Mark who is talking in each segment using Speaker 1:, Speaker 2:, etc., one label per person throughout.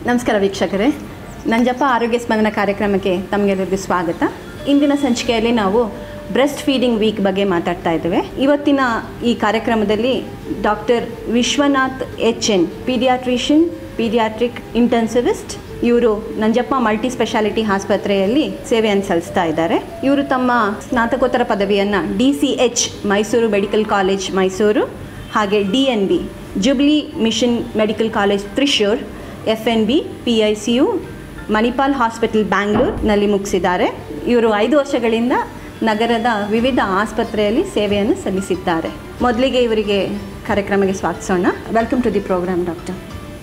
Speaker 1: ನಮಸ್ಕಾರ ವೀಕ್ಷಕರೇ ನಂಜಪ್ಪ ಆರೋಗ್ಯ ಸ್ಪಂದನ ಕಾರ್ಯಕ್ರಮಕ್ಕೆ ತಮಗೆಲ್ಲರಿಗೂ ಸ್ವಾಗತ ಇಂದಿನ ಸಂಚಿಕೆಯಲ್ಲಿ ನಾವು ಬ್ರೆಸ್ಟ್ ಫೀಡಿಂಗ್ ವೀಕ್ ಬಗ್ಗೆ ಮಾತಾಡ್ತಾ ಇದ್ದೇವೆ ಇವತ್ತಿನ ಈ ಕಾರ್ಯಕ್ರಮದಲ್ಲಿ doctor Vishwanath H N pediatrician pediatric intensivist ಇವರು ನಂಜಪ್ಪ ಮಲ್ಟಿ ಸ್ಪೆಷಾಲಿಟಿ ಆಸ್ಪತ್ರೆಯಲ್ಲಿ ಸೇವೆಯನ್ನು ಸಲ್ಲಿಸ್ತಾ ಇದ್ದಾರೆ ಇವರು ತಮ್ಮ ಸ್ನಾತಕೋತ್ತರ ಪದವಿಯನ್ನು D C H Mysuru medical college Mysuru ಹಾಗೆ D N B jubilee mission medical college Thrissur F N B P I C U Manipal hospital ಬ್ಯಾಂಗ್ಳೂರ್ನಲ್ಲಿ ಮುಗಿಸಿದ್ದಾರೆ ಇವರು ಐದು ವರ್ಷಗಳಿಂದ ನಗರದ ವಿವಿಧ ಆಸ್ಪತ್ರೆಯಲ್ಲಿ ಸೇವೆಯನ್ನು ಸಲ್ಲಿಸಿದ್ದಾರೆ ಮೊದಲಿಗೆ ಇವರಿಗೆ ಕಾರ್ಯಕ್ರಮಕ್ಕೆ ಸ್ವಾಗತಿಸೋಣ welcome to the program doctor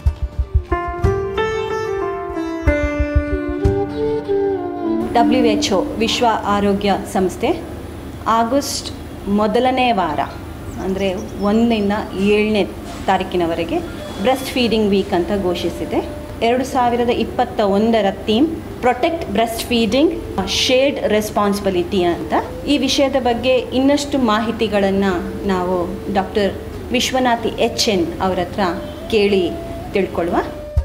Speaker 1: W H O ವಿಶ್ವ ಆರೋಗ್ಯ ಸಂಸ್ಥೆ ಆಗಸ್ಟ್ ಮೊದಲನೇ ವಾರ ಅಂದರೆ ಒಂದರಿಂದ ಏಳನೇ ತಾರೀಕಿನವರೆಗೆ ಬ್ರೆಸ್ಟ್ ಫೀಡಿಂಗ್ ವೀಕ್ ಅಂತ ಘೋಷಿಸಿದೆ ಎರಡು ಸಾವಿರದ ಇಪ್ಪತ್ತ ಒಂದರ theme protect breast feeding shared responsibility ಅಂತ ಈ ವಿಷಯದ ಬಗ್ಗೆ ಇನ್ನಷ್ಟು ಮಾಹಿತಿಗಳನ್ನು ನಾವು ಡಾಕ್ಟರ್ ವಿಶ್ವನಾಥ್ ಎಚ್ ಎನ್ ಅವರ ಹತ್ರ ಕೇಳಿ ತಿಳ್ಕೊಳ್ಳುವ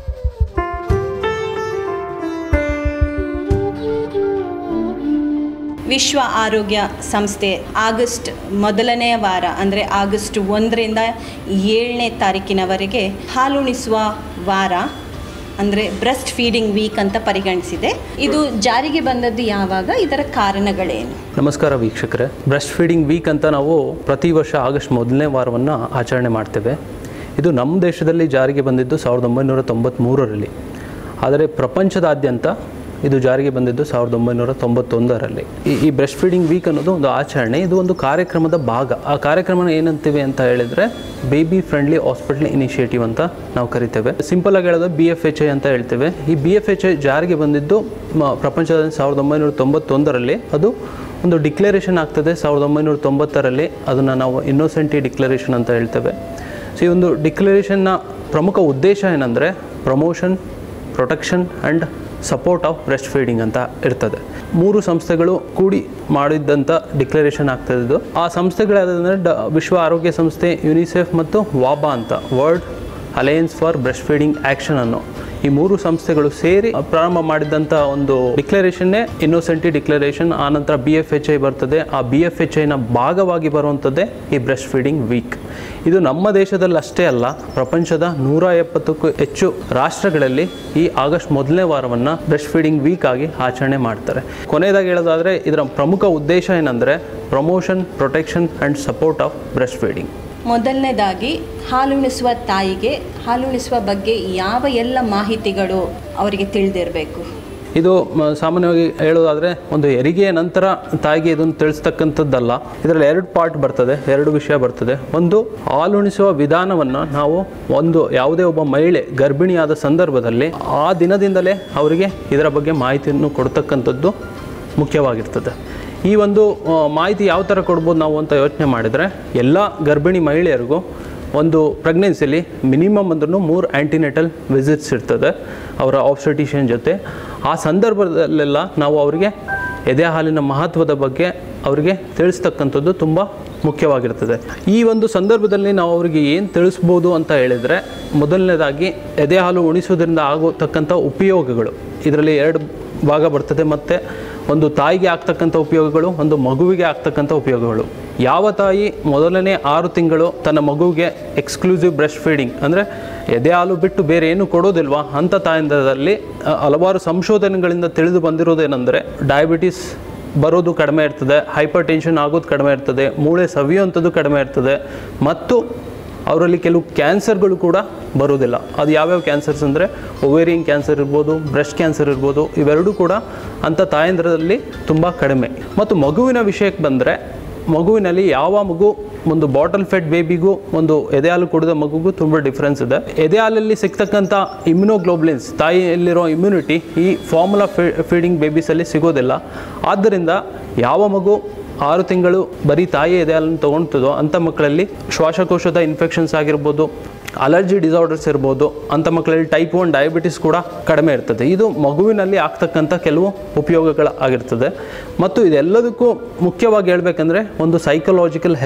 Speaker 1: ವಿಶ್ವ ಆರೋಗ್ಯ ಸಂಸ್ಥೆ ಆಗಸ್ಟ್ ಮೊದಲನೇ ವಾರ ಅಂದರೆ ಆಗಸ್ಟ್ ಒಂದರಿಂದ ಏಳನೇ ತಾರೀಕಿನವರೆಗೆ ಹಾಲುಣಿಸುವ ವಾರ ಅಂದರೆ ಬ್ರೆಸ್ಟ್ ಫೀಡಿಂಗ್ ವೀಕ್ ಅಂತ ಪರಿಗಣಿಸಿದೆ ಇದು ಜಾರಿಗೆ ಬಂದದ್ದು ಯಾವಾಗ ಇದರ ಕಾರಣಗಳೇನು
Speaker 2: ನಮಸ್ಕಾರ ವೀಕ್ಷಕರೇ ಬ್ರೆಸ್ಟ್ ಫೀಡಿಂಗ್ ವೀಕ್ ಅಂತ ನಾವು ಪ್ರತಿ ವರ್ಷ ಆಗಸ್ಟ್ ಮೊದಲನೇ ವಾರವನ್ನು ಆಚರಣೆ ಮಾಡ್ತೇವೆ ಇದು ನಮ್ಮ ದೇಶದಲ್ಲಿ ಜಾರಿಗೆ ಬಂದಿದ್ದು ಸಾವಿರದ ಒಂಬೈನೂರ ತೊಂಬತ್ತ್ಮೂರರಲ್ಲಿ ಆದರೆ ಪ್ರಪಂಚದಾದ್ಯಂತ ಇದು ಜಾರಿಗೆ ಬಂದಿದ್ದು ಸಾವಿರದ ಒಂಬೈನೂರ ತೊಂಬತ್ತೊಂದರಲ್ಲಿ ಈ ಈ ಬ್ರೆಸ್ಟ್ ಫೀಡಿಂಗ್ ವೀಕ್ ಅನ್ನೋದು ಒಂದು ಆಚರಣೆ ಇದು ಒಂದು ಕಾರ್ಯಕ್ರಮದ ಭಾಗ ಆ ಕಾರ್ಯಕ್ರಮನ ಏನಂತೀವಿ ಅಂತ ಹೇಳಿದರೆ ಬೇಬಿ ಫ್ರೆಂಡ್ಲಿ ಹಾಸ್ಪಿಟಲ್ ಇನಿಷಿಯೇಟಿವ್ ಅಂತ ನಾವು ಕರಿತೇವೆ ಸಿಂಪಲ್ ಆಗಿ ಹೇಳೋದು ಬಿ ಎಫ್ ಎಚ್ ಐ ಅಂತ ಹೇಳ್ತೇವೆ ಈ ಬಿ ಎಫ್ ಎಚ್ ಐ ಜಾರಿಗೆ ಬಂದಿದ್ದು ಮ- ಪ್ರಪಂಚದ ಸಾವಿರದ ಒಂಬೈನೂರ ತೊಂಬತ್ತೊಂದರಲ್ಲಿ ಅದು ಒಂದು ಡಿಕ್ಲರೇಷನ್ ಆಗ್ತದೆ ಸಾವಿರದ ಒಂಬೈನೂರ ತೊಂಬತ್ತರಲ್ಲಿ ಅದನ್ನು ನಾವು ಇನ್ನೋಸೆಂಟಿ ಡಿಕ್ಲರೇಷನ್ ಅಂತ ಹೇಳ್ತೇವೆ ಸೊ ಈ ಒಂದು ಡಿಕ್ಲರೇಷನ್ನ ಪ್ರಮುಖ ಉದ್ದೇಶ ಏನಂದರೆ promotion protection and support of breast feeding ಅಂತ ಇರ್ತದೆ ಮೂರು ಸಂಸ್ಥೆಗಳು ಕೂಡಿ ಮಾಡಿದ್ದಂಥ ಡಿಕ್ಲರೇಷನ್ ಆಗ್ತದಿದ್ದು ಆ ಸಂಸ್ಥೆಗಳಾದಂದರೆ ಡ ವಿಶ್ವ ಆರೋಗ್ಯ ಸಂಸ್ಥೆ ಯುನಿಸೆಫ್ ಮತ್ತು ವಾಬಾ ಅಂತ world alliance for breast feeding action ಅನ್ನೋ ಈ ಮೂರು ಸಂಸ್ಥೆಗಳು ಸೇರಿ ಪ್ರಾರಂಭ ಮಾಡಿದಂಥ ಒಂದು ಡಿಕ್ಲರೇಷನ್ನೇ ಇನ್ನೋಸೆಂಟಿ ಡಿಕ್ಲರೇಷನ್ ಆನಂತರ ಬಿ ಎಫ್ ಎಚ್ ಐ ಬರ್ತದೆ ಆ ಬಿ ಎಫ್ ಎಚ್ ಐನ ಭಾಗವಾಗಿ ಬರುವಂಥದ್ದೇ ಈ ಬ್ರೆಸ್ಟ್ ಫೀಡಿಂಗ್ ವೀಕ್ ಇದು ನಮ್ಮ ದೇಶದಲ್ಲಿ ಅಷ್ಟೇ ಅಲ್ಲ ಪ್ರಪಂಚದ ನೂರ ಎಪ್ಪತ್ತಕ್ಕೂ ಹೆಚ್ಚು ರಾಷ್ಟ್ರಗಳಲ್ಲಿ ಈ ಆಗಸ್ಟ್ ಮೊದಲನೇ ವಾರವನ್ನು ಬ್ರೆಸ್ಟ್ ಫೀಡಿಂಗ್ ವೀಕ್ ಆಗಿ ಆಚರಣೆ ಮಾಡ್ತಾರೆ ಕೊನೆಯದಾಗಿ ಹೇಳೋದಾದರೆ ಇದರ ಪ್ರಮುಖ ಉದ್ದೇಶ ಏನಂದರೆ promotion protection and support of breast feeding
Speaker 1: ಮೊದಲನೇದಾಗಿ ಹಾಲುಣಿಸುವ ತಾಯಿಗೆ ಹಾಲುಣಿಸುವ ಬಗ್ಗೆ ಯಾವ ಎಲ್ಲ ಮಾಹಿತಿಗಳು ಅವರಿಗೆ ತಿಳಿದಿರಬೇಕು
Speaker 2: ಇದು ಮ, ಸಾಮಾನ್ಯವಾಗಿ ಹೇಳೋದಾದರೆ ಒಂದು ಹೆರಿಗೆಯ ನಂತರ ತಾಯಿಗೆ ಇದನ್ನು ತಿಳಿಸ್ತಕ್ಕಂಥದ್ದಲ್ಲ ಇದರಲ್ಲಿ ಎರಡು ಪಾರ್ಟ್ ಬರ್ತದೆ ಎರಡು ವಿಷಯ ಬರ್ತದೆ ಒಂದು ಹಾಲುಣಿಸುವ ವಿಧಾನವನ್ನು ನಾವು ಒಂದು ಯಾವುದೇ ಒಬ್ಬ ಮಹಿಳೆ ಗರ್ಭಿಣಿಯಾದ ಸಂದರ್ಭದಲ್ಲಿ ಆ ದಿನದಿಂದಲೇ ಅವರಿಗೆ ಇದರ ಬಗ್ಗೆ ಮಾಹಿತಿಯನ್ನು ಕೊಡ್ತಕ್ಕಂಥದ್ದು ಮುಖ್ಯವಾಗಿರ್ತದೆ ಈ ಒಂದು ಆ, ಮಾಹಿತಿ ಯಾವ ಥರ ಕೊಡ್ಬೋದು ನಾವು ಅಂತ ಯೋಚನೆ ಮಾಡಿದರೆ ಎಲ್ಲ ಗರ್ಭಿಣಿ ಮಹಿಳೆಯರಿಗೂ ಒಂದು ಪ್ರೆಗ್ನೆನ್ಸಿಲಿ ಮಿನಿಮಮ್ ಅಂದ್ರೂ ಮೂರು ಆ್ಯಂಟಿನೆಟಲ್ ವಿಸಿಟ್ಸ್ ಇರ್ತದೆ ಅವರ ಆಬ್ಸ್ಟಟಿಷಿಯನ್ ಜೊತೆ ಆ ಸಂದರ್ಭದಲ್ಲೆಲ್ಲ ನಾವು ಅವರಿಗೆ ಎದೆ ಹಾಲಿನ ಮಹತ್ವದ ಬಗ್ಗೆ ಅವರಿಗೆ ತಿಳಿಸ್ತಕ್ಕಂಥದ್ದು ತುಂಬ ಮುಖ್ಯವಾಗಿರ್ತದೆ ಈ ಒಂದು ಸಂದರ್ಭದಲ್ಲಿ ನಾವು ಅವರಿಗೆ ಏನು ತಿಳಿಸ್ಬೋದು ಅಂತ ಹೇಳಿದರೆ ಮೊದಲನೇದಾಗಿ ಎದೆ ಹಾಲು ಉಣಿಸೋದ್ರಿಂದ ಆಗತಕ್ಕಂಥ ಉಪಯೋಗಗಳು ಇದರಲ್ಲಿ ಎರಡು ಭಾಗ ಬರ್ತದೆ ಮತ್ತು ಒಂದು ತಾಯಿಗೆ ಆಗ್ತಕ್ಕಂಥ ಉಪಯೋಗಗಳು ಒಂದು ಮಗುವಿಗೆ ಆಗ್ತಕ್ಕಂಥ ಉಪಯೋಗಗಳು ಯಾವ ತಾಯಿ ಮೊದಲನೇ ಆರು ತಿಂಗಳು ತನ್ನ ಮಗುವಿಗೆ ಎಕ್ಸ್ಕ್ಲೂಸಿವ್ ಬ್ರೆಸ್ಟ್ ಫೀಡಿಂಗ್ ಅಂದರೆ ಎದೆ ಹಾಲು ಬಿಟ್ಟು ಬೇರೆ ಏನು ಕೊಡೋದಿಲ್ವಾ ಅಂಥ ತಾಯಂದರಲ್ಲಿ ಅ, ಹಲವಾರು ಸಂಶೋಧನೆಗಳಿಂದ ತಿಳಿದು ಬಂದಿರೋದೇನೆಂದರೆ ಡಯಾಬಿಟಿಸ್ ಬರೋದು ಕಡಿಮೆ ಇರ್ತದೆ ಹೈಪರ್ ಟೆನ್ಷನ್ ಆಗೋದು ಕಡಿಮೆ ಇರ್ತದೆ ಮೂಳೆ ಸವಿಯುವಂಥದ್ದು ಕಡಿಮೆ ಇರ್ತದೆ ಮತ್ತು ಅವರಲ್ಲಿ ಕೆಲವು ಕ್ಯಾನ್ಸರ್ಗಳು ಕೂಡ ಬರೋದಿಲ್ಲ ಅದು ಯಾವ್ಯಾವ ಕ್ಯಾನ್ಸರ್ಸ್ ಅಂದರೆ ಒವೇರಿಯನ್ ಕ್ಯಾನ್ಸರ್ ಇರ್ಬೋದು ಬ್ರೆಸ್ಟ್ ಕ್ಯಾನ್ಸರ್ ಇರ್ಬೋದು ಇವೆರಡೂ ಕೂಡ ಅಂಥ ತಾಯಂದ್ರದಲ್ಲಿ ತುಂಬ ಕಡಿಮೆ ಮತ್ತು ಮಗುವಿನ ವಿಷಯಕ್ಕೆ ಬಂದರೆ ಮಗುವಿನಲ್ಲಿ ಯಾವ ಮಗು ಒಂದು ಬಾಟಲ್ ಫೆಡ್ ಬೇಬಿಗೂ ಒಂದು ಎದೆ ಹಾಲು ಕುಡಿದ ಮಗುಗೂ ತುಂಬ ಡಿಫ್ರೆನ್ಸ್ ಇದೆ ಎದೆ ಹಾಲಲ್ಲಿ ಸಿಗ್ತಕ್ಕಂಥ ಇಮ್ಯುನೋಗ್ಲೋಬ್ಲಿನ್ಸ್ ತಾಯಿಯಲ್ಲಿರೋ ಇಮ್ಯುನಿಟಿ ಈ ಫಾರ್ಮುಲಾ ಫೀಡಿಂಗ್ ಬೇಬೀಸಲ್ಲಿ ಸಿಗೋದಿಲ್ಲ ಆದ್ದರಿಂದ ಯಾವ ಮಗು ಆರು ತಿಂಗಳು ಬರೀ ತಾಯಿ ಎದೆ ಹಾಲನ್ನು ತೊಗೊಳ್ತದೋ ಅಂಥ ಮಕ್ಕಳಲ್ಲಿ ಶ್ವಾಸಕೋಶದ ಇನ್ಫೆಕ್ಷನ್ಸ್ ಆಗಿರ್ಬೋದು ಅಲರ್ಜಿ ಡಿಸಾರ್ಡರ್ಸ್ ಇರ್ಬೋದು ಅಂಥ ಮಕ್ಕಳಲ್ಲಿ ಟೈಪ್ ಒನ್ ಡಯಾಬಿಟಿಸ್ ಕೂಡ ಕಡಿಮೆ ಇರ್ತದೆ ಇದು ಮಗುವಿನಲ್ಲಿ ಆಗ್ತಕ್ಕಂಥ ಕೆಲವು ಉಪಯೋಗಗಳು ಆಗಿರ್ತದೆ ಮತ್ತು ಇದೆಲ್ಲದಕ್ಕೂ ಮುಖ್ಯವಾಗಿ ಹೇಳ್ಬೇಕಂದ್ರೆ ಒಂದು ಸೈಕಲಾಜಿಕಲ್ ಹೆಲ್ತ್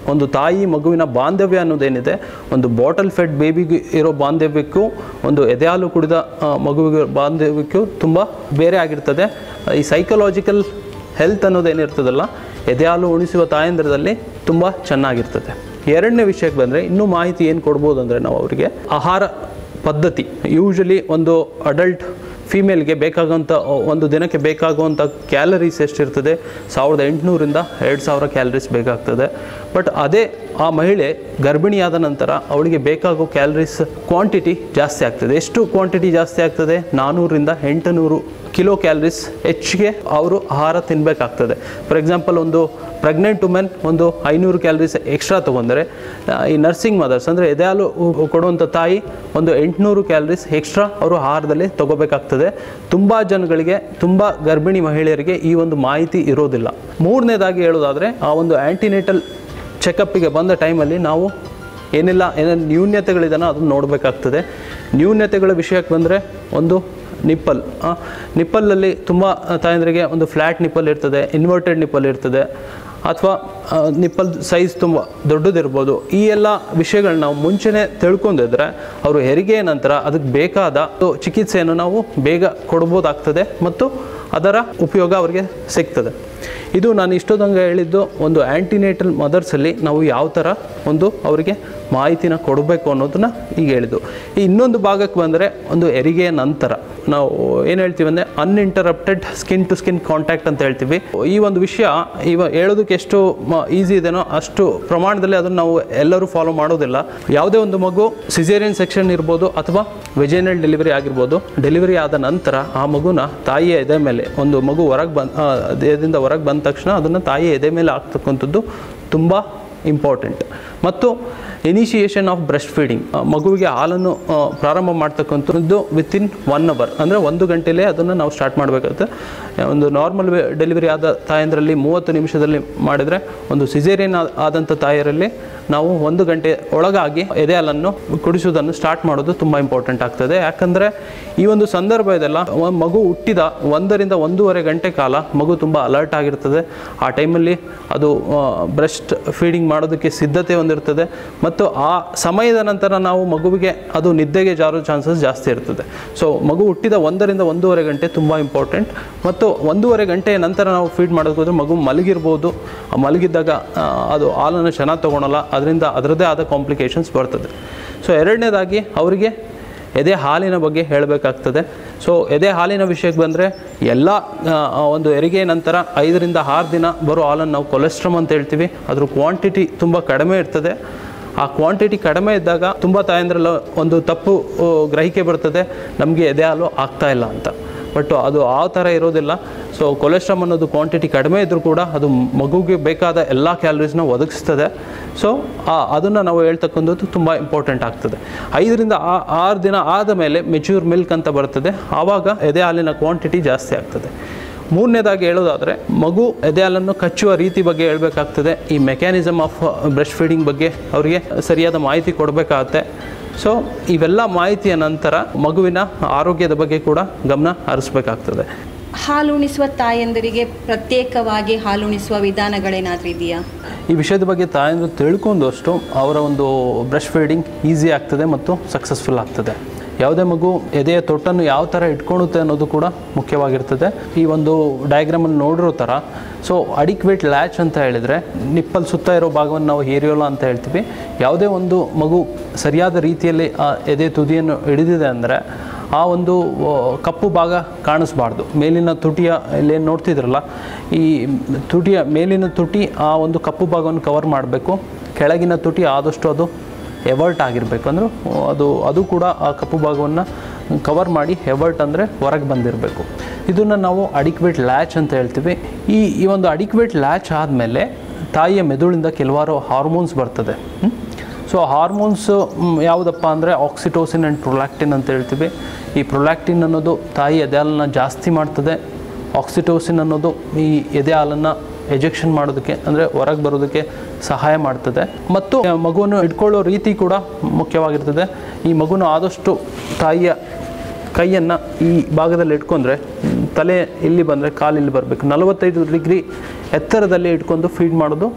Speaker 2: ಒಂದು ತಾಯಿ ಮಗುವಿನ ಬಾಂಧವ್ಯ ಅನ್ನೋದೇನಿದೆ ಒಂದು ಬಾಟಲ್ ಫೆಡ್ ಬೇಬಿಗೆ ಇರೋ ಬಾಂಧವ್ಯಕ್ಕೂ ಒಂದು ಎದೆ ಹಾಲು ಕುಡಿದ ಆ, ಮಗುವಿಗೆ ಬಾಂಧವ್ಯಕ್ಕೂ ತುಂಬ ಬೇರೆ ಆಗಿರ್ತದೆ ಈ ಸೈಕಲಾಜಿಕಲ್ ಹೆಲ್ತ್ ಅನ್ನೋದೇನಿರ್ತದಲ್ಲ ಎದೆ ಹಾಲು ಉಣಿಸುವ ತಾಯಂದ್ರದಲ್ಲಿ ತುಂಬ ಚೆನ್ನಾಗಿರ್ತದೆ ಎರಡನೇ ವಿಷಯಕ್ಕೆ ಬಂದರೆ ಇನ್ನೂ ಮಾಹಿತಿ ಏನು ಕೊಡ್ಬೋದು ಅಂದರೆ ನಾವು ಅವರಿಗೆ ಆಹಾರ ಪದ್ಧತಿ ಯೂಶಲಿ ಒಂದು ಅಡಲ್ಟ್ ಫೀಮೇಲ್ಗೆ ಬೇಕಾಗುವಂಥ ಒಂದು ದಿನಕ್ಕೆ ಬೇಕಾಗುವಂಥ ಕ್ಯಾಲರೀಸ್ ಎಷ್ಟಿರ್ತದೆ ಸಾವಿರದ ಎಂಟುನೂರಿಂದ ಎರಡು ಸಾವಿರ ಕ್ಯಾಲರೀಸ್ ಬೇಕಾಗ್ತದೆ ಬಟ್ ಅದೇ ಆ ಮಹಿಳೆ ಗರ್ಭಿಣಿಯಾದ ನಂತರ ಅವಳಿಗೆ ಬೇಕಾಗೋ ಕ್ಯಾಲರೀಸ್ ಕ್ವಾಂಟಿಟಿ ಜಾಸ್ತಿ ಆಗ್ತದೆ ಎಷ್ಟು ಕ್ವಾಂಟಿಟಿ ಜಾಸ್ತಿ ಆಗ್ತದೆ ನಾನ್ನೂರಿಂದ ಎಂಟುನೂರು ಕಿಲೋ ಕ್ಯಾಲರೀಸ್ ಹೆಚ್ಚಿಗೆ ಅವರು ಆಹಾರ ತಿನ್ನಬೇಕಾಗ್ತದೆ ಫಾರ್ ಎಕ್ಸಾಂಪಲ್ ಒಂದು ಪ್ರೆಗ್ನೆಂಟ್ ವುಮೆನ್ ಒಂದು ಐನೂರು ಕ್ಯಾಲರೀಸ್ ಎಕ್ಸ್ಟ್ರಾ ತೊಗೊಂಡ್ರೆ ಆ, ಈ ನರ್ಸಿಂಗ್ ಮದರ್ಸ್ ಅಂದರೆ ಎದೆ ಹಾಲು ಉ- ಕೊಡುವಂಥ ತಾಯಿ ಒಂದು ಎಂಟುನೂರು ಕ್ಯಾಲರೀಸ್ ಎಕ್ಸ್ಟ್ರಾ ಅವರು ಆಹಾರದಲ್ಲಿ ತಗೋಬೇಕಾಗ್ತದೆ ತುಂಬ ಜನಗಳಿಗೆ ತುಂಬ ಗರ್ಭಿಣಿ ಮಹಿಳೆಯರಿಗೆ ಈ ಒಂದು ಮಾಹಿತಿ ಇರೋದಿಲ್ಲ ಮೂರನೇದಾಗಿ ಹೇಳೋದಾದರೆ ಆ ಒಂದು ಆ್ಯಂಟಿನೇಟಲ್ ಚೆಕಪ್ಪಿಗೆ ಬಂದ ಟೈಮಲ್ಲಿ ನಾವು ಏನೆಲ್ಲ ಏನೇನು ನ್ಯೂನ್ಯತೆಗಳಿದಾನೋ ಅದನ್ನು ನೋಡಬೇಕಾಗ್ತದೆ ನ್ಯೂನ್ಯತೆಗಳ ವಿಷಯಕ್ಕೆ ಬಂದರೆ ಒಂದು ನಿಪ್ಪಲ್ ನಿಪ್ಪಲಲ್ಲಿ ತುಂಬ ತಾಯಂದ್ರಿಗೆ ಒಂದು ಫ್ಲ್ಯಾಟ್ ನಿಪ್ಪಲ್ ಇರ್ತದೆ ಇನ್ವರ್ಟೆಡ್ ನಿಪ್ಪಲ್ ಇರ್ತದೆ ಅಥವಾ ನಿಪ್ಪಲ್ ಸೈಜ್ ತುಂಬ ದೊಡ್ಡದಿರ್ಬೋದು ಈ ಎಲ್ಲ ವಿಷಯಗಳನ್ನ ನಾವು ಮುಂಚೆನೇ ತಿಳ್ಕೊಂಡಿದ್ರೆ ಅವರು ಹೆರಿಗೆ ನಂತರ ಅದಕ್ಕೆ ಬೇಕಾದ ಚಿಕಿತ್ಸೆಯನ್ನು ನಾವು ಬೇಗ ಕೊಡ್ಬೋದಾಗ್ತದೆ ಮತ್ತು ಅದರ ಉಪಯೋಗ ಅವರಿಗೆ ಸಿಗ್ತದೆ ಇದು ನಾನು ಇಷ್ಟೊಂದಂಗೆ ಹೇಳಿದ್ದು ಒಂದು ಆ್ಯಂಟಿನೇಟಲ್ ಮದರ್ಸಲ್ಲಿ ನಾವು ಯಾವ ಥರ ಒಂದು ಅವರಿಗೆ ಮಾಹಿತಿನ ಕೊಡಬೇಕು ಅನ್ನೋದನ್ನ ಈಗ ಹೇಳಿದ್ದು ಈ ಇನ್ನೊಂದು ಭಾಗಕ್ಕೆ ಬಂದರೆ ಒಂದು ಹೆರಿಗೆಯ ನಂತರ ನಾವು ಏನು ಹೇಳ್ತೀವಿ ಅಂದರೆ uninterrupted skin to skin contact ಅಂತ ಹೇಳ್ತೀವಿ ಈ ಒಂದು ವಿಷಯ ಇವ ಹೇಳೋದಕ್ಕೆ ಎಷ್ಟು ಈಸಿ ಇದೆನೋ ಅಷ್ಟು ಪ್ರಮಾಣದಲ್ಲಿ ಅದನ್ನು ನಾವು ಎಲ್ಲರೂ ಫಾಲೋ ಮಾಡೋದಿಲ್ಲ ಯಾವುದೇ ಒಂದು ಮಗು ಸಿಸೇರಿಯನ್ ಸೆಕ್ಷನ್ ಇರ್ಬೋದು ಅಥವಾ ವೆಜೈನಲ್ ಡೆಲಿವರಿ ಆಗಿರ್ಬೋದು ಡೆಲಿವರಿ ಆದ ನಂತರ ಆ ಮಗುನ ತಾಯಿಯ ಎದೆ ಮೇಲೆ ಒಂದು ಮಗು ಹೊರಗೆ ಬಂದ ದೇಹದಿಂದ ಹೊರಗೆ ಬಂದ ತಕ್ಷಣ ಅದನ್ನು ತಾಯಿಯ ಎದೆ ಮೇಲೆ ಹಾಕ್ತಕ್ಕಂಥದ್ದು ತುಂಬ ಇಂಪಾರ್ಟೆಂಟ್ ಮತ್ತು ಇನಿಷಿಯೇಷನ್ ಆಫ್ ಬ್ರೆಸ್ಟ್ ಫೀಡಿಂಗ್ ಮಗುವಿಗೆ ಹಾಲನ್ನು ಆ, ಪ್ರಾರಂಭ ಮಾಡ್ತಕ್ಕಂಥದ್ದು ವಿತಿನ್ ಒನ್ ಅವರ್ ಅಂದರೆ ಒಂದು ಗಂಟೆಲೇ ಅದನ್ನು ನಾವು ಸ್ಟಾರ್ಟ್ ಮಾಡಬೇಕಾಗುತ್ತೆ ಒಂದು ನಾರ್ಮಲ್ ಡೆಲಿವರಿ ಆದ ತಾಯಂದ್ರಲ್ಲಿ ಮೂವತ್ತು ನಿಮಿಷದಲ್ಲಿ ಮಾಡಿದರೆ ಒಂದು ಸಿಸೇರಿಯನ್ ಆದಂಥ ತಾಯರಲ್ಲಿ ನಾವು ಒಂದು ಗಂಟೆ ಒಳಗಾಗಿ ಎದೆ ಹಾಲನ್ನು ಕುಡಿಸೋದನ್ನು ಸ್ಟಾರ್ಟ್ ಮಾಡೋದು ತುಂಬ ಇಂಪಾರ್ಟೆಂಟ್ ಆಗ್ತದೆ ಯಾಕಂದರೆ ಈ ಒಂದು ಸಂದರ್ಭ ಇದೆಲ್ಲ ಒಂದು ಮಗು ಹುಟ್ಟಿದ ಒಂದರಿಂದ ಒಂದೂವರೆ ಗಂಟೆ ಕಾಲ ಮಗು ತುಂಬ ಅಲರ್ಟ್ ಆಗಿರ್ತದೆ ಆ ಟೈಮಲ್ಲಿ ಅದು ಬ್ರೆಸ್ಟ್ ಫೀಡಿಂಗ್ ಮಾಡೋದಕ್ಕೆ ಸಿದ್ಧತೆ ಹೊಂದಿರ್ತದೆ ಮತ್ತು ಆ ಸಮಯದ ನಂತರ ನಾವು ಮಗುವಿಗೆ ಅದು ನಿದ್ದೆಗೆ ಜಾರೋ ಚಾನ್ಸಸ್ ಜಾಸ್ತಿ ಇರ್ತದೆ ಸೊ ಮಗು ಹುಟ್ಟಿದ ಒಂದರಿಂದ ಒಂದೂವರೆ ಗಂಟೆ ತುಂಬ ಇಂಪಾರ್ಟೆಂಟ್ ಮತ್ತು ಒಂದೂವರೆ ಗಂಟೆಯ ನಂತರ ನಾವು ಫೀಡ್ ಮಾಡೋದಕ್ಕೋದ್ರೆ ಮಗು ಮಲಗಿರ್ಬೋದು ಆ ಮಲಗಿದ್ದಾಗ ಆ, ಅದು ಹಾಲನ್ನು ಚೆನ್ನಾಗಿ ತೊಗೊಳಲ್ಲ ಅದರಿಂದ ಅದರದ್ದೇ ಆದ ಕಾಂಪ್ಲಿಕೇಶನ್ಸ್ ಬರ್ತದೆ ಸೊ ಎರಡನೇದಾಗಿ ಅವರಿಗೆ ಎದೆ ಹಾಲಿನ ಬಗ್ಗೆ ಹೇಳಬೇಕಾಗ್ತದೆ ಸೊ ಎದೆ ಹಾಲಿನ ವಿಷಯಕ್ಕೆ ಬಂದರೆ ಎಲ್ಲ ಆ, ಒಂದು ಹೆರಿಗೆ ನಂತರ ಐದರಿಂದ ಆರು ದಿನ ಬರೋ ಹಾಲನ್ನು ನಾವು ಕೊಲೆಸ್ಟ್ರಮ್ ಅಂತ ಹೇಳ್ತೀವಿ ಅದ್ರ ಕ್ವಾಂಟಿಟಿ ತುಂಬ ಕಡಿಮೆ ಇರ್ತದೆ ಆ ಕ್ವಾಂಟಿಟಿ ಕಡಿಮೆ ಇದ್ದಾಗ ತುಂಬ ತಾಯಂದ್ರಲ್ಲ ಒಂದು ತಪ್ಪು ಆ, ಗ್ರಹಿಕೆ ಬರ್ತದೆ ನಮಗೆ ಎದೆ ಹಾಲು ಆಗ್ತಾ ಇಲ್ಲ ಅಂತ ಬಟ್ ಅದು ಆ ಥರ ಇರೋದಿಲ್ಲ ಸೊ ಕೊಲೆಸ್ಟ್ರಾಮ್ ಅನ್ನೋದು ಕ್ವಾಂಟಿಟಿ ಕಡಿಮೆ ಇದ್ದರೂ ಕೂಡ ಅದು ಮಗುಗೆ ಬೇಕಾದ ಎಲ್ಲ ಕ್ಯಾಲರೀಸ್ನ ಒದಗಿಸ್ತದೆ ಸೊ ಅದನ್ನು ನಾವು ಹೇಳ್ತಕ್ಕಂಥದ್ದು ತುಂಬ ಇಂಪಾರ್ಟೆಂಟ್ ಆಗ್ತದೆ ಐದರಿಂದ ಆ- ಆರು ದಿನ ಆದ ಮೇಲೆ ಮೆಚ್ಯೂರ್ ಮಿಲ್ಕ್ ಅಂತ ಬರ್ತದೆ ಆವಾಗ ಎದೆ ಹಾಲಿನ ಕ್ವಾಂಟಿಟಿ ಜಾಸ್ತಿ ಆಗ್ತದೆ ಮೂರನೇದಾಗಿ ಹೇಳೋದಾದರೆ ಮಗು ಎದೆ ಹಾಲನ್ನು ಕಚ್ಚುವ ರೀತಿ ಬಗ್ಗೆ ಹೇಳಬೇಕಾಗ್ತದೆ ಈ ಮೆಕ್ಯಾನಿಸಮ್ ಆಫ್ ಬ್ರೆಸ್ಟ್ ಫೀಡಿಂಗ್ ಬಗ್ಗೆ ಅವರಿಗೆ ಸರಿಯಾದ ಮಾಹಿತಿ ಕೊಡಬೇಕಾಗತ್ತೆ ಸೊ ಇವೆಲ್ಲ ಮಾಹಿತಿಯ ನಂತರ ಮಗುವಿನ ಆರೋಗ್ಯದ ಬಗ್ಗೆ ಕೂಡ ಗಮನ ಹರಿಸ್ಬೇಕಾಗ್ತದೆ
Speaker 1: ಹಾಲುಣಿಸುವ ತಾಯಂದರಿಗೆ ಪ್ರತ್ಯೇಕವಾಗಿ ಹಾಲುಣಿಸುವ ವಿಧಾನಗಳೇನಾದರೂ ಇದೆಯಾ
Speaker 2: ಈ ವಿಷಯದ ಬಗ್ಗೆ ತಾಯಂದ್ರು ತಿಳ್ಕೊಂಡಷ್ಟು ಅವರ ಒಂದು ಬ್ರೆಸ್ಟ್ ಫೀಡಿಂಗ್ ಈಸಿ ಆಗ್ತದೆ ಮತ್ತು ಸಕ್ಸಸ್ಫುಲ್ ಆಗ್ತದೆ ಯಾವುದೇ ಮಗು ಎದೆಯ ತೊಟ್ಟನ್ನು ಯಾವ ಥರ ಇಟ್ಕೊಳ್ಳುತ್ತೆ ಅನ್ನೋದು ಕೂಡ ಮುಖ್ಯವಾಗಿರ್ತದೆ ಈ ಒಂದು ಡಯಾಗ್ರಾಮಲ್ಲಿ ನೋಡಿರೋ ಥರ ಸೊ ಅಡಿಕ್ವೇಟ್ ಲ್ಯಾಚ್ ಅಂತ ಹೇಳಿದರೆ ನಿಪ್ಪಲ್ ಸುತ್ತ ಇರೋ ಭಾಗವನ್ನು ನಾವು ಹೇರಿಯೋಲ ಅಂತ ಹೇಳ್ತೀವಿ ಯಾವುದೇ ಒಂದು ಮಗು ಸರಿಯಾದ ರೀತಿಯಲ್ಲಿ ಆ ಎದೆ ತುದಿಯನ್ನು ಹಿಡಿದಿದೆ ಅಂದರೆ ಆ ಒಂದು ಆ, ಕಪ್ಪು ಭಾಗ ಕಾಣಿಸ್ಬಾರ್ದು ಮೇಲಿನ ತುಟಿಯ ಇಲ್ಲೇನು ನೋಡ್ತಿದ್ರಲ್ಲ ಈ ತುಟಿಯ ಮೇಲಿನ ತುಟಿ ಆ ಒಂದು ಕಪ್ಪು ಭಾಗವನ್ನು ಕವರ್ ಮಾಡಬೇಕು ಕೆಳಗಿನ ತುಟಿ ಆದಷ್ಟು ಅದು ಎವರ್ಟ್ ಆಗಿರಬೇಕು ಅಂದ್ರೆ ಅದು ಅದು ಕೂಡ ಆ ಕಪ್ಪು ಭಾಗವನ್ನು ಕವರ್ ಮಾಡಿ ಎವರ್ಟ್ ಅಂದರೆ ಹೊರಗೆ ಬಂದಿರಬೇಕು ಇದನ್ನು ನಾವು ಅಡಿಕ್ವೇಟ್ ಲ್ಯಾಚ್ ಅಂತ ಹೇಳ್ತೀವಿ ಈ ಈ ಒಂದು ಅಡಿಕ್ವೇಟ್ ಲ್ಯಾಚ್ ಆದಮೇಲೆ ತಾಯಿಯ ಮೆದುಳಿಂದ ಕೆಲವಾರು ಹಾರ್ಮೋನ್ಸ್ ಬರ್ತದೆ ಹ್ಮ್? ಸೊ ಹಾರ್ಮೋನ್ಸ್ ಯಾವುದಪ್ಪ ಅಂದರೆ ಆಕ್ಸಿಟೋಸಿನ್ ಆ್ಯಂಡ್ ಪ್ರೊಲ್ಯಾಕ್ಟಿನ್ ಅಂತ ಹೇಳ್ತೀವಿ ಈ ಪ್ರೊಲ್ಯಾಕ್ಟಿನ್ ಅನ್ನೋದು ತಾಯಿ ಎದೆ ಹಾಲನ್ನು ಜಾಸ್ತಿ ಮಾಡ್ತದೆ ಆಕ್ಸಿಟೋಸಿನ್ ಅನ್ನೋದು ಈ ಎದೆ ಹಾಲನ್ನು ಎಜೆಕ್ಷನ್ ಮಾಡೋದಕ್ಕೆ ಅಂದರೆ ಹೊರಗೆ ಬರೋದಕ್ಕೆ ಸಹಾಯ ಮಾಡ್ತದೆ ಮತ್ತು ಮಗುವನ್ನು ಇಟ್ಕೊಳ್ಳೋ ರೀತಿ ಕೂಡ ಮುಖ್ಯವಾಗಿರ್ತದೆ ಈ ಮಗುನ ಆದಷ್ಟು ತಾಯಿಯ ಕೈಯನ್ನು ಈ ಭಾಗದಲ್ಲಿ ಇಟ್ಕೊಂಡ್ರೆ ಮ್, ತಲೆ ಇಲ್ಲಿ ಬಂದರೆ ಕಾಲು ಇಲ್ಲಿ ಬರಬೇಕು ನಲವತ್ತೈದು ಡಿಗ್ರಿ ಎತ್ತರದಲ್ಲಿ ಇಟ್ಕೊಂಡು ಫೀಡ್ ಮಾಡೋದು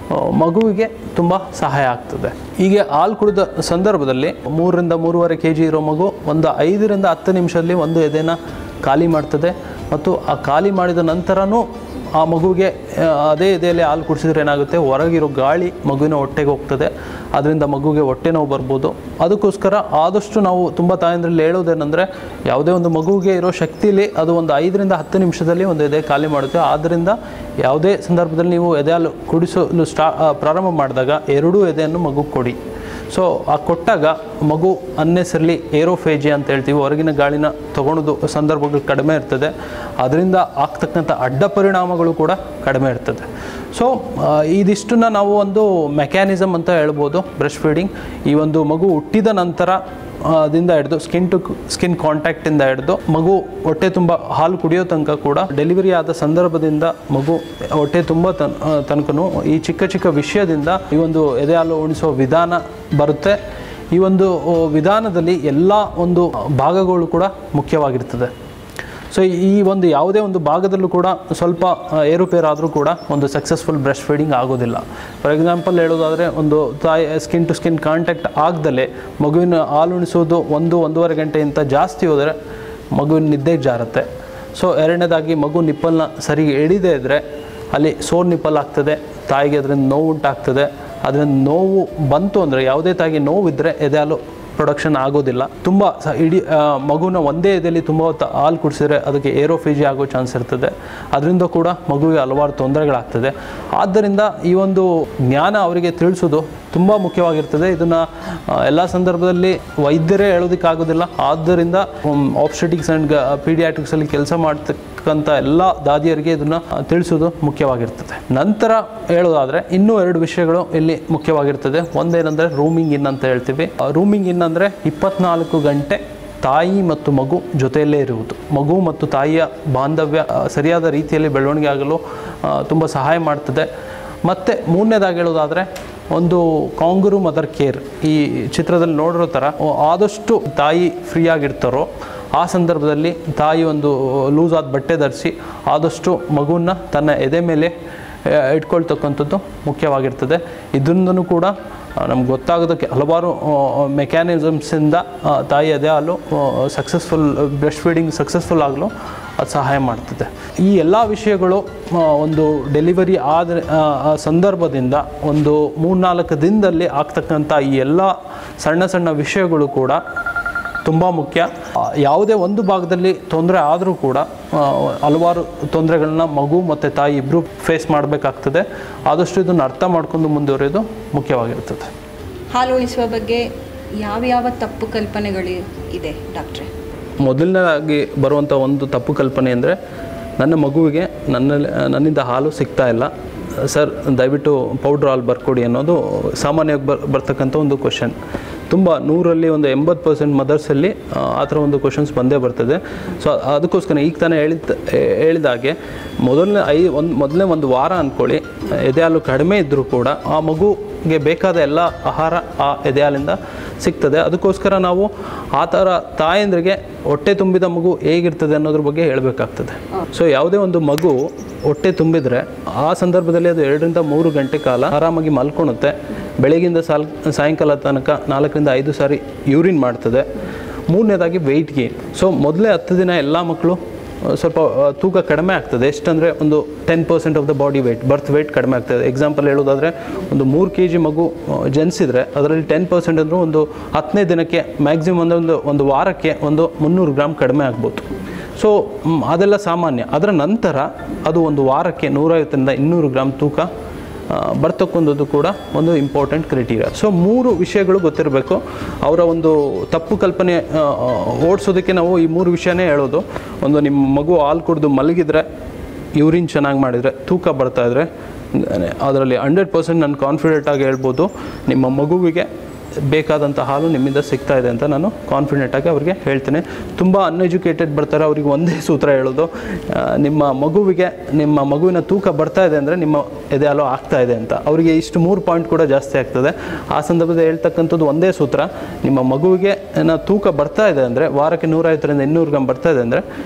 Speaker 2: ಆ, ಮಗುವಿಗೆ ತುಂಬ ಸಹಾಯ ಆಗ್ತದೆ ಹೀಗೆ ಹಾಲು ಕುಡಿದ ಸಂದರ್ಭದಲ್ಲಿ ಮೂರರಿಂದ ಮೂರುವರೆ ಕೆ ಜಿ ಇರೋ ಮಗು ಒಂದು ಐದರಿಂದ ಹತ್ತು ನಿಮಿಷದಲ್ಲಿ ಒಂದು ಎದೆನ ಖಾಲಿ ಮಾಡ್ತದೆ ಮತ್ತು ಆ ಖಾಲಿ ಮಾಡಿದ ನಂತರನೂ ಆ ಮಗುವಿಗೆ ಆ, ಅದೇ ಎದೆಯಲ್ಲಿ ಹಾಲು ಕುಡಿಸಿದ್ರೆ ಏನಾಗುತ್ತೆ ಹೊರಗಿರೋ ಗಾಳಿ ಮಗುವಿನ ಹೊಟ್ಟೆಗೆ ಹೋಗ್ತದೆ ಅದರಿಂದ ಮಗುವಿಗೆ ಹೊಟ್ಟೆ ನೋವು ಬರ್ಬೋದು ಅದಕ್ಕೋಸ್ಕರ ಆದಷ್ಟು ನಾವು ತುಂಬ ತಾಯಂದ್ರಲ್ಲಿ ಹೇಳೋದೇನೆಂದರೆ ಯಾವುದೇ ಒಂದು ಮಗುವಿಗೆ ಇರೋ ಶಕ್ತಿಲಿ ಅದು ಒಂದು ಐದರಿಂದ ಹತ್ತು ನಿಮಿಷದಲ್ಲಿ ಒಂದು ಎದೆ ಖಾಲಿ ಮಾಡುತ್ತೆ ಆದ್ದರಿಂದ ಯಾವುದೇ ಸಂದರ್ಭದಲ್ಲಿ ನೀವು ಎದೆ ಹಾಲು ಕುಡಿಸಲು ಸ್ಟಾ ಆ, ಪ್ರಾರಂಭ ಮಾಡಿದಾಗ ಎರಡೂ ಎದೆಯನ್ನು ಮಗು ಕೊಡಿ ಸೊ ಆ ಕೊಟ್ಟಾಗ ಮಗು ಅನ್ನೆಸರ್ಲಿ ಏರೋಫೇಜಿ ಅಂತ ಹೇಳ್ತೀವಿ ಹೊರಗಿನ ಗಾಳಿನ ತಗೊಳೋದು ಸಂದರ್ಭಗಳು ಕಡಿಮೆ ಇರ್ತದೆ ಅದರಿಂದ ಆಗ್ತಕ್ಕಂಥ ಅಡ್ಡ ಪರಿಣಾಮಗಳು ಕೂಡ ಕಡಿಮೆ ಇರ್ತದೆ ಸೊ ಇದಿಷ್ಟನ್ನ ನಾವು ಒಂದು ಮೆಕ್ಯಾನಿಸಮ್ ಅಂತ ಹೇಳ್ಬೋದು ಬ್ರೆಸ್ಟ್ ಫೀಡಿಂಗ್ ಈ ಒಂದು ಮಗು ಹುಟ್ಟಿದ ನಂತರ ಆ, ದಿಂದ ಹಿಡಿದು ಸ್ಕಿನ್ ಟು ಸ್ಕಿನ್ ಕಾಂಟ್ಯಾಕ್ಟಿಂದ ಹಿಡಿದು ಮಗು ಹೊಟ್ಟೆ ತುಂಬ ಹಾಲು ಕುಡಿಯೋ ತನಕ ಕೂಡ ಡೆಲಿವರಿ ಆದ ಸಂದರ್ಭದಿಂದ ಮಗು ಹೊಟ್ಟೆ ತುಂಬ ತನ್ ತನಕನೂ ಈ ಚಿಕ್ಕ ಚಿಕ್ಕ ವಿಷಯದಿಂದ ಈ ಒಂದು ಎದೆ ಹಾಲು ಉಣಿಸೋ ವಿಧಾನ ಬರುತ್ತೆ ಈ ಒಂದು ಆ, ವಿಧಾನದಲ್ಲಿ ಎಲ್ಲ ಒಂದು ಭಾಗಗಳು ಕೂಡ ಮುಖ್ಯವಾಗಿರ್ತದೆ ಸೊ ಈ ಒಂದು ಯಾವುದೇ ಒಂದು ಭಾಗದಲ್ಲೂ ಕೂಡ ಸ್ವಲ್ಪ ಆ, ಏರುಪೇರಾದರೂ ಕೂಡ ಒಂದು ಸಕ್ಸಸ್ಫುಲ್ ಬ್ರೆಸ್ಟ್ ಫೀಡಿಂಗ್ ಆಗೋದಿಲ್ಲ ಫಾರ್ ಎಕ್ಸಾಂಪಲ್ ಹೇಳೋದಾದರೆ ಒಂದು ತಾಯಿ ಸ್ಕಿನ್ ಟು ಸ್ಕಿನ್ ಕಾಂಟ್ಯಾಕ್ಟ್ ಆಗದಲ್ಲೇ ಮಗುವಿನ ಹಾಲು ಉಣಿಸೋದು ಒಂದು ಒಂದೂವರೆ ಗಂಟೆಗಿಂತ ಜಾಸ್ತಿ ಹೋದರೆ ಮಗುವಿನ ನಿದ್ದೆಗೆ ಜಾರುತ್ತೆ ಸೊ ಎರಡನೇದಾಗಿ ಮಗು ನಿಪ್ಪಲ್ನ ಸರಿ ಹಿಡಿದೇ ಇದ್ದರೆ ಅಲ್ಲಿ ಸೋರ್ ನಿಪ್ಪಲ್ ಆಗ್ತದೆ ತಾಯಿಗೆ ಅದರಿಂದ ನೋವು ಉಂಟಾಗ್ತದೆ ಅದರಿಂದ ನೋವು ಬಂತು ಅಂದರೆ ಯಾವುದೇ ತಾಯಿಗೆ ನೋವಿದ್ದರೆ ಎದೆ ಹಾಲು ಪ್ರೊಡಕ್ಷನ್ ಆಗೋದಿಲ್ಲ ತುಂಬ ಸ ಇಡೀ ಆ, ಮಗುನ ಒಂದೇ ಎದೆಯಲ್ಲಿ ತುಂಬ ಹೊತ್ತು ಹಾಲು ಕುಡಿಸಿದ್ರೆ ಅದಕ್ಕೆ ಏರೋಫೇಜಿ ಆಗೋ ಚಾನ್ಸ್ ಇರ್ತದೆ ಅದರಿಂದ ಕೂಡ ಮಗುವಿಗೆ ಹಲವಾರು ತೊಂದರೆಗಳಾಗ್ತದೆ ಆದ್ದರಿಂದ ಈ ಒಂದು ಜ್ಞಾನ ಅವರಿಗೆ ತಿಳಿಸೋದು ತುಂಬ ಮುಖ್ಯವಾಗಿರ್ತದೆ ಇದನ್ನು ಎಲ್ಲ ಸಂದರ್ಭದಲ್ಲಿ ವೈದ್ಯರೇ ಹೇಳೋದಕ್ಕಾಗೋದಿಲ್ಲ ಆದ್ದರಿಂದ ಆಪ್ಸ್ಟೆಟಿಕ್ಸ್ ಆ್ಯಂಡ್ ಪೀಡಿಯಾಟ್ರಿಕ್ಸಲ್ಲಿ ಕೆಲಸ ಮಾಡ್ತಕ್ಕಂಥ ಎಲ್ಲ ದಾದಿಯರಿಗೆ ಇದನ್ನು ತಿಳಿಸೋದು ಮುಖ್ಯವಾಗಿರ್ತದೆ ನಂತರ ಹೇಳೋದಾದರೆ ಇನ್ನೂ ಎರಡು ವಿಷಯಗಳು ಇಲ್ಲಿ ಮುಖ್ಯವಾಗಿರ್ತದೆ ಒಂದೇನೆಂದರೆ ರೂಮಿಂಗ್ ಇನ್ ಅಂತ ಹೇಳ್ತೀವಿ ರೂಮಿಂಗ್ ಇನ್ ಅಂದರೆ ಇಪ್ಪತ್ನಾಲ್ಕು ಗಂಟೆ ತಾಯಿ ಮತ್ತು ಮಗು ಜೊತೆಯಲ್ಲೇ ಇರುವುದು ಮಗು ಮತ್ತು ತಾಯಿಯ ಬಾಂಧವ್ಯ ಆ, ಸರಿಯಾದ ರೀತಿಯಲ್ಲಿ ಬೆಳವಣಿಗೆ ಆಗಲು ತುಂಬ ಸಹಾಯ ಮಾಡ್ತದೆ ಮತ್ತು ಮೂರನೇದಾಗಿ ಹೇಳೋದಾದರೆ ಒಂದು ಕಾಂಗುರು ಮದರ್ ಕೇರ್ ಈ ಚಿತ್ರದಲ್ಲಿ ನೋಡಿರೋ ಥರ ಆದಷ್ಟು ತಾಯಿ ಫ್ರೀ ಆಗಿರ್ತಾರೋ ಆ ಸಂದರ್ಭದಲ್ಲಿ ತಾಯಿ ಒಂದು ಲೂಸ್ ಆದ ಬಟ್ಟೆ ಧರಿಸಿ ಆದಷ್ಟು ಮಗುವನ್ನ ತನ್ನ ಎದೆ ಮೇಲೆ ಆ, ಇಟ್ಕೊಳ್ತಕ್ಕಂಥದ್ದು ಮುಖ್ಯವಾಗಿರ್ತದೆ ಇದರಿಂದನೂ ಕೂಡ ನಮ್ಗೆ ಗೊತ್ತಾಗೋದಕ್ಕೆ ಹಲವಾರು ಮೆಕ್ಯಾನಿಸಮ್ಸಿಂದ ತಾಯಿ ಎದೆ ಹಾಲು ಸಕ್ಸಸ್ಫುಲ್ ಬ್ರೆಸ್ಟ್ ಫೀಡಿಂಗ್ ಸಕ್ಸಸ್ಫುಲ್ ಆಗಲು ಅದು ಸಹಾಯ ಮಾಡ್ತದೆ ಈ ಎಲ್ಲ ವಿಷಯಗಳು ಆ, ಒಂದು ಡೆಲಿವರಿ ಆದ ಆ, ಆ ಸಂದರ್ಭದಿಂದ ಒಂದು ಮೂರ್ನಾಲ್ಕು ದಿನದಲ್ಲಿ ಆಗ್ತಕ್ಕಂಥ ಈ ಎಲ್ಲ ಸಣ್ಣ ಸಣ್ಣ ವಿಷಯಗಳು ಕೂಡ ತುಂಬ ಮುಖ್ಯ ಆ, ಯಾವುದೇ ಒಂದು ಭಾಗದಲ್ಲಿ ತೊಂದರೆ ಆದರೂ ಕೂಡ ಆ, ಹಲವಾರು ತೊಂದರೆಗಳನ್ನ ಮಗು ಮತ್ತು ತಾಯಿ ಇಬ್ಬರು ಫೇಸ್ ಮಾಡಬೇಕಾಗ್ತದೆ ಆದಷ್ಟು ಇದನ್ನು ಅರ್ಥ ಮಾಡ್ಕೊಂಡು ಮುಂದುವರಿಯೋದು ಮುಖ್ಯವಾಗಿರ್ತದೆ
Speaker 1: ಹಾಲು ಉಳಿಸುವ ಬಗ್ಗೆ ಯಾವ್ಯಾವ ತಪ್ಪು ಕಲ್ಪನೆಗಳು ಇದೆ ಡಾಕ್ಟ್ರೆ
Speaker 2: ಮೊದಲನೇದಾಗಿ ಬರುವಂಥ ಒಂದು ತಪ್ಪು ಕಲ್ಪನೆ ಅಂದರೆ ನನ್ನ ಮಗುವಿಗೆ ನನ್ನ ನನ್ನಿಂದ ಹಾಲು ಸಿಗ್ತಾ ಇಲ್ಲ ಸರ್ ದಯವಿಟ್ಟು ಪೌಡ್ರ್ ಹಾಲು ಬರ್ಕೊಡಿ ಅನ್ನೋದು ಸಾಮಾನ್ಯವಾಗಿ ಬರ್ ಬರ್ತಕ್ಕಂಥ ಒಂದು ಕ್ವಶನ್ ತುಂಬ ನೂರಲ್ಲಿ ಒಂದು ಎಂಬತ್ತು ಪರ್ಸೆಂಟ್ ಮದರ್ಸಲ್ಲಿ ಆ ಥರ ಒಂದು ಕ್ವಶನ್ಸ್ ಬಂದೇ ಬರ್ತದೆ ಸೊ ಅದಕ್ಕೋಸ್ಕರ ಈಗ ತಾನೇ ಹೇಳಿದ ಹೇಳಿದಾಗೆ ಮೊದಲನೇ ಐ ಒಂದು ಮೊದಲನೇ ಒಂದು ವಾರ ಅಂದ್ಕೊಳ್ಳಿ ಎದೆ ಹಾಲು ಕಡಿಮೆ ಇದ್ದರೂ ಕೂಡ ಆ ಮಗುಗೆ ಬೇಕಾದ ಎಲ್ಲ ಆಹಾರ ಆ ಎದೆ ಹಾಲಿಂದ ಸಿಗ್ತದೆ ಅದಕ್ಕೋಸ್ಕರ ನಾವು ಆ ಥರ ತಾಯಂದ್ರಿಗೆ ಹೊಟ್ಟೆ ತುಂಬಿದ ಮಗು ಹೇಗಿರ್ತದೆ ಅನ್ನೋದ್ರ ಬಗ್ಗೆ ಹೇಳಬೇಕಾಗ್ತದೆ ಸೊ ಯಾವುದೇ ಒಂದು ಮಗು ಹೊಟ್ಟೆ ತುಂಬಿದರೆ ಆ ಸಂದರ್ಭದಲ್ಲಿ ಅದು ಎರಡರಿಂದ ಮೂರು ಗಂಟೆ ಕಾಲ ಆರಾಮಾಗಿ ಮಲ್ಕೊಳುತ್ತೆ ಬೆಳಗಿಂದ ಸಾಲ್ ಸಾಯಂಕಾಲ ತನಕ ನಾಲ್ಕರಿಂದ ಐದು ಸಾರಿ ಯೂರಿನ್ ಮಾಡ್ತದೆ ಮೂರನೇದಾಗಿ ವೆಯ್ಟ್ ಗೇನ್ ಸೊ ಮೊದಲೇ ಹತ್ತು ದಿನ ಎಲ್ಲ ಮಕ್ಕಳು ಆ, ಸ್ವಲ್ಪ ಆ, ತೂಕ ಕಡಿಮೆ ಆಗ್ತದೆ ಎಷ್ಟಂದರೆ ಒಂದು ten percent of the body weight birth weight ಕಡಿಮೆ ಆಗ್ತದೆ ಎಕ್ಸಾಂಪಲ್ ಹೇಳೋದಾದರೆ ಒಂದು ಮೂರು ಕೆ ಜಿ ಮಗು ಆ, ಜನಿಸಿದರೆ ಅದರಲ್ಲಿ ಟೆನ್ ಪರ್ಸೆಂಟ್ ಅಂದರೂ ಒಂದು ಹತ್ತನೇ ದಿನಕ್ಕೆ ಮ್ಯಾಕ್ಸಿಮಮ್ ಒಂದು ಒಂದು ವಾರಕ್ಕೆ ಒಂದು ಮುನ್ನೂರು ಗ್ರಾಮ್ ಕಡಿಮೆ ಆಗ್ಬೋದು ಸೊ ಮ್, ಅದೆಲ್ಲ ಸಾಮಾನ್ಯ ಅದರ ನಂತರ ಅದು ಒಂದು ವಾರಕ್ಕೆ ನೂರೈವತ್ತರಿಂದ ಇನ್ನೂರು ಗ್ರಾಮ್ ತೂಕ ಆ, ಬರ್ತಕ್ಕಂಥದ್ದು ಕೂಡ ಒಂದು ಇಂಪಾರ್ಟೆಂಟ್ ಕ್ರೈಟೀರಿಯಾ ಸೊ ಮೂರು ವಿಷಯಗಳು ಗೊತ್ತಿರಬೇಕು ಅವರ ಒಂದು ತಪ್ಪು ಕಲ್ಪನೆ ಆ, ಓಡಿಸೋದಕ್ಕೆ ನಾವು ಈ ಮೂರು ವಿಷಯನೇ ಹೇಳೋದು ಒಂದು ನಿಮ್ಮ ಮಗು ಹಾಲು ಕುಡಿದು ಮಲಗಿದ್ರೆ ಯೂರಿನ್ ಚೆನ್ನಾಗಿ ಮಾಡಿದರೆ ತೂಕ ಬರ್ತಾ ಇದ್ರೆ ಅದರಲ್ಲಿ ಹಂಡ್ರೆಡ್ ಪರ್ಸೆಂಟ್ ನಾನು ಕಾನ್ಫಿಡೆಂಟಾಗಿ ಹೇಳ್ಬೋದು ನಿಮ್ಮ ಮಗುವಿಗೆ ಬೇಕಾದಂಥ ಹಾಲು ನಿಮ್ಮಿಂದ ಸಿಗ್ತಾ ಇದೆ ಅಂತ ನಾನು ಕಾನ್ಫಿಡೆಂಟಾಗಿ ಅವ್ರಿಗೆ ಹೇಳ್ತೇನೆ ತುಂಬ ಅನ್ಎಜುಕೇಟೆಡ್ ಬರ್ತಾರೆ ಅವ್ರಿಗೆ ಒಂದೇ ಸೂತ್ರ ಹೇಳೋದು ಆ, ನಿಮ್ಮ ಮಗುವಿಗೆ ನಿಮ್ಮ ಮಗುವಿನ ತೂಕ ಬರ್ತಾ ಇದೆ ಅಂದರೆ ನಿಮ್ಮ ಎದೆ ಹಾಲು ಆಗ್ತಾ ಇದೆ ಅಂತ ಅವರಿಗೆ ಇಷ್ಟು ಮೂರು ಪಾಯಿಂಟ್ ಕೂಡ ಜಾಸ್ತಿ ಆಗ್ತದೆ ಆ ಸಂದರ್ಭದಲ್ಲಿ ಹೇಳ್ತಕ್ಕಂಥದ್ದು ಒಂದೇ ಸೂತ್ರ ನಿಮ್ಮ ಮಗುವಿಗೆ ಏನೋ ತೂಕ ಬರ್ತಾ ಇದೆ ಅಂದರೆ ವಾರಕ್ಕೆ ನೂರೈವತ್ತರಿಂದ ಇನ್ನೂರು ಗ್ರಾಮ್ ಬರ್ತಾ ಇದೆ ಅಂದರೆ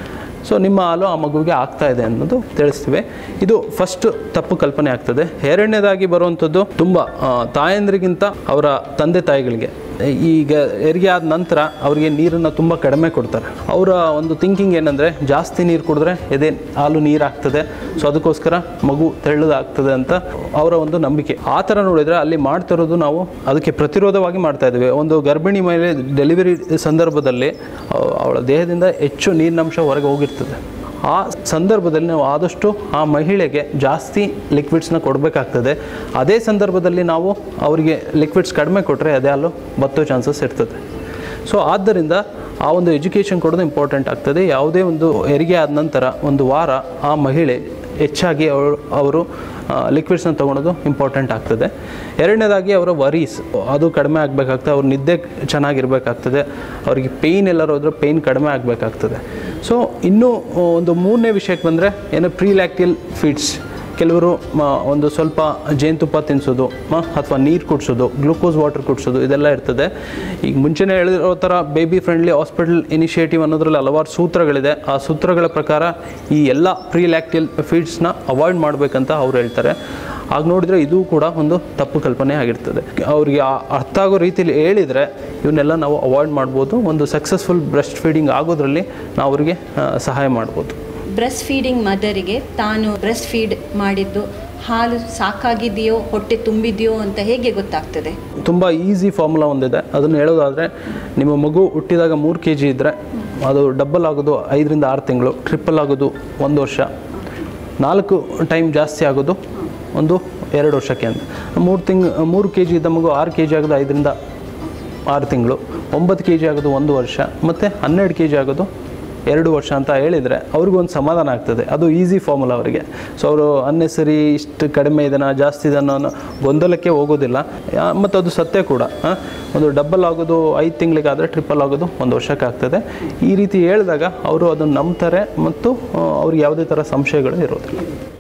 Speaker 2: ಸೊ ನಿಮ್ಮ ಹಾಲು ಆ ಮಗುವಿಗೆ ಆಗ್ತಾ ಇದೆ ಅನ್ನೋದು ತಿಳಿಸ್ತೀವಿ ಇದು ಫಸ್ಟ್ ತಪ್ಪು ಕಲ್ಪನೆ ಆಗ್ತದೆ ಎರಡನೇದಾಗಿ ಬರುವಂಥದ್ದು ತುಂಬ ಆ, ತಾಯಂದ್ರಿಗಿಂತ ಅವರ ತಂದೆ ತಾಯಿಗಳಿಗೆ ಈಗ ಹೆರಿಗೆ ಆದ ನಂತರ ಅವರಿಗೆ ನೀರನ್ನು ತುಂಬ ಕಡಿಮೆ ಕೊಡ್ತಾರೆ ಅವರ ಒಂದು ಥಿಂಕಿಂಗ್ ಏನಂದರೆ ಜಾಸ್ತಿ ನೀರು ಕುಡಿದ್ರೆ ಎದೆ ಹಾಲು ನೀರಾಗ್ತದೆ ಸೊ ಅದಕ್ಕೋಸ್ಕರ ಮಗು ತೆಳ್ಳದಾಗ್ತದೆ ಅಂತ ಅವರ ಒಂದು ನಂಬಿಕೆ ಆ ಥರ ನೋಡಿದರೆ ಅಲ್ಲಿ ಮಾಡ್ತಿರೋದು ನಾವು ಅದಕ್ಕೆ ಪ್ರತಿರೋಧವಾಗಿ ಮಾಡ್ತಾ ಇದ್ದೀವಿ ಒಂದು ಗರ್ಭಿಣಿ ಮೇಲೆ ಡೆಲಿವರಿ ಸಂದರ್ಭದಲ್ಲಿ ಅವ- ಅವಳ ದೇಹದಿಂದ ಹೆಚ್ಚು ನೀರಿನಂಶ ಹೊರಗೆ ಹೋಗಿರ್ತದೆ ಆ ಸಂದರ್ಭದಲ್ಲಿ ನಾವು ಆದಷ್ಟು ಆ ಮಹಿಳೆಗೆ ಜಾಸ್ತಿ ಲಿಕ್ವಿಡ್ಸ್ನ ಕೊಡಬೇಕಾಗ್ತದೆ ಅದೇ ಸಂದರ್ಭದಲ್ಲಿ ನಾವು ಅವರಿಗೆ ಲಿಕ್ವಿಡ್ಸ್ ಕಡಿಮೆ ಕೊಟ್ಟರೆ ಅದೇ ಹಾಲು ಬತ್ತೋ ಚಾನ್ಸಸ್ ಇರ್ತದೆ ಸೊ ಆದ್ದರಿಂದ ಆ ಒಂದು ಎಜುಕೇಷನ್ ಕೊಡೋದು ಇಂಪಾರ್ಟೆಂಟ್ ಆಗ್ತದೆ ಯಾವುದೇ ಒಂದು ಹೆರಿಗೆ ಆದ ನಂತರ ಒಂದು ವಾರ ಆ ಮಹಿಳೆ ಹೆಚ್ಚಾಗಿ ಅವರು ಅವರು ಲಿಕ್ವಿಡ್ಸ್ನ ತೊಗೊಳೋದು ಇಂಪಾರ್ಟೆಂಟ್ ಆಗ್ತದೆ ಎರಡನೇದಾಗಿ ಅವರ ವರೀಸ್ ಅದು ಕಡಿಮೆ ಆಗಬೇಕಾಗ್ತದೆ ಅವ್ರ ನಿದ್ದೆ ಚೆನ್ನಾಗಿರ್ಬೇಕಾಗ್ತದೆ ಅವರಿಗೆ ಪೇಯ್ನ್ ಎಲ್ಲರೂ ಹೋದ್ರೆ ಪೇಯ್ನ್ ಕಡಿಮೆ ಆಗಬೇಕಾಗ್ತದೆ ಸೊ ಇನ್ನೂ ಒಂದು ಮೂರನೇ ವಿಷಯಕ್ಕೆ ಬಂದರೆ ಏನು ಪ್ರೀಲ್ಯಾಕ್ಟಿಲ್ ಫೀಡ್ಸ್ ಕೆಲವರು ಮ, ಒಂದು ಸ್ವಲ್ಪ ಜೇನುತುಪ್ಪ ತಿನ್ನಿಸೋದು ಅಥವಾ ನೀರು ಕುಡಿಸೋದು ಗ್ಲೂಕೋಸ್ ವಾಟರ್ ಕುಡಿಸೋದು ಇದೆಲ್ಲ ಇರ್ತದೆ ಈಗ ಮುಂಚೆನೇ ಹೇಳಿರೋ ಥರ ಬೇಬಿ ಫ್ರೆಂಡ್ಲಿ ಹಾಸ್ಪಿಟಲ್ ಇನಿಷಿಯೇಟಿವ್ ಅನ್ನೋದ್ರಲ್ಲಿ ಹಲವಾರು ಸೂತ್ರಗಳಿದೆ ಆ ಸೂತ್ರಗಳ ಪ್ರಕಾರ ಈ ಎಲ್ಲ ಪ್ರೀಲ್ಯಾಕ್ಟಿಲ್ ಫೀಡ್ಸ್ನ ಅವಾಯ್ಡ್ ಮಾಡಬೇಕಂತ ಅವ್ರು ಹೇಳ್ತಾರೆ ಆಗ ನೋಡಿದರೆ ಇದು ಕೂಡ ಒಂದು ತಪ್ಪು ಕಲ್ಪನೆ ಆಗಿರ್ತದೆ ಅವರಿಗೆ ಅರ್ಥ ಆಗೋ ರೀತಿಯಲ್ಲಿ ಹೇಳಿದರೆ ಇವನ್ನೆಲ್ಲ ನಾವು ಅವಾಯ್ಡ್ ಮಾಡ್ಬೋದು ಒಂದು ಸಕ್ಸಸ್ಫುಲ್ ಬ್ರೆಸ್ಟ್ ಫೀಡಿಂಗ್ ಆಗೋದ್ರಲ್ಲಿ ನಾವು ಅವರಿಗೆ ಆ, ಸಹಾಯ ಮಾಡ್ಬೋದು
Speaker 1: ಬ್ರೆಸ್ಟ್ ಫೀಡಿಂಗ್ ಮದರಿಗೆ ತಾನು ಬ್ರೆಸ್ಟ್ ಫೀಡ್ ಮಾಡಿದ್ದು ಹಾಲು ಸಾಕಾಗಿದೆಯೋ ಹೊಟ್ಟೆ ತುಂಬಿದೆಯೋ ಅಂತ ಹೇಗೆ ಗೊತ್ತಾಗ್ತದೆ
Speaker 2: ತುಂಬ ಈಸಿ ಫಾರ್ಮುಲಾ ಒಂದಿದೆ ಅದನ್ನು ಹೇಳೋದಾದರೆ ನಿಮ್ಮ ಮಗು ಹುಟ್ಟಿದಾಗ ಮೂರು ಕೆ ಜಿ ಇದ್ದರೆ ಅದು ಡಬ್ಬಲ್ ಆಗೋದು ಐದರಿಂದ ಆರು ತಿಂಗಳು ಟ್ರಿಪ್ಪಲ್ ಆಗೋದು ಒಂದು ವರ್ಷ ನಾಲ್ಕು ಟೈಮ್ ಜಾಸ್ತಿ ಆಗೋದು ಒಂದು ಎರಡು ವರ್ಷಕ್ಕೆ ಅಂತ ಮೂರು ತಿಂಗ್ ಮೂರು ಕೆ ಜಿ ಇದ್ದ ಮಗು ಆರು ಕೆ ಜಿ ಆಗೋದು ಐದರಿಂದ ಆರು ತಿಂಗಳು ಒಂಬತ್ತು ಕೆ ಜಿ ಆಗೋದು ಒಂದು ವರ್ಷ ಮತ್ತು ಹನ್ನೆರಡು ಕೆ ಜಿ ಆಗೋದು ಎರಡು ವರ್ಷ ಅಂತ ಹೇಳಿದರೆ ಅವ್ರಿಗೊಂದು ಸಮಾಧಾನ ಆಗ್ತದೆ ಅದು ಈಸಿ ಫಾರ್ಮುಲಾ ಅವರಿಗೆ ಸೊ ಅವರು ಅನ್ನೆಸರಿ ಇಷ್ಟು ಕಡಿಮೆ ಇದನ್ನು ಜಾಸ್ತಿ ಇದನ್ನು ಅನ್ನೋ ಗೊಂದಲಕ್ಕೆ ಹೋಗೋದಿಲ್ಲ ಮತ್ತು ಅದು ಸತ್ಯ ಕೂಡ ಆ, ಒಂದು ಡಬಲ್ ಆಗೋದು ಐದು ತಿಂಗಳಿಗಾದರೆ ಟ್ರಿಪಲ್ ಆಗೋದು ಒಂದು ವರ್ಷಕ್ಕೆ ಆಗ್ತದೆ ಈ ರೀತಿ ಹೇಳಿದಾಗ ಅವರು ಅದನ್ನು ನಂಬ್ತಾರೆ ಮತ್ತು ಆ, ಅವ್ರಿಗೆ ಯಾವುದೇ ಥರ ಸಂಶಯಗಳು ಇರೋದಿಲ್ಲ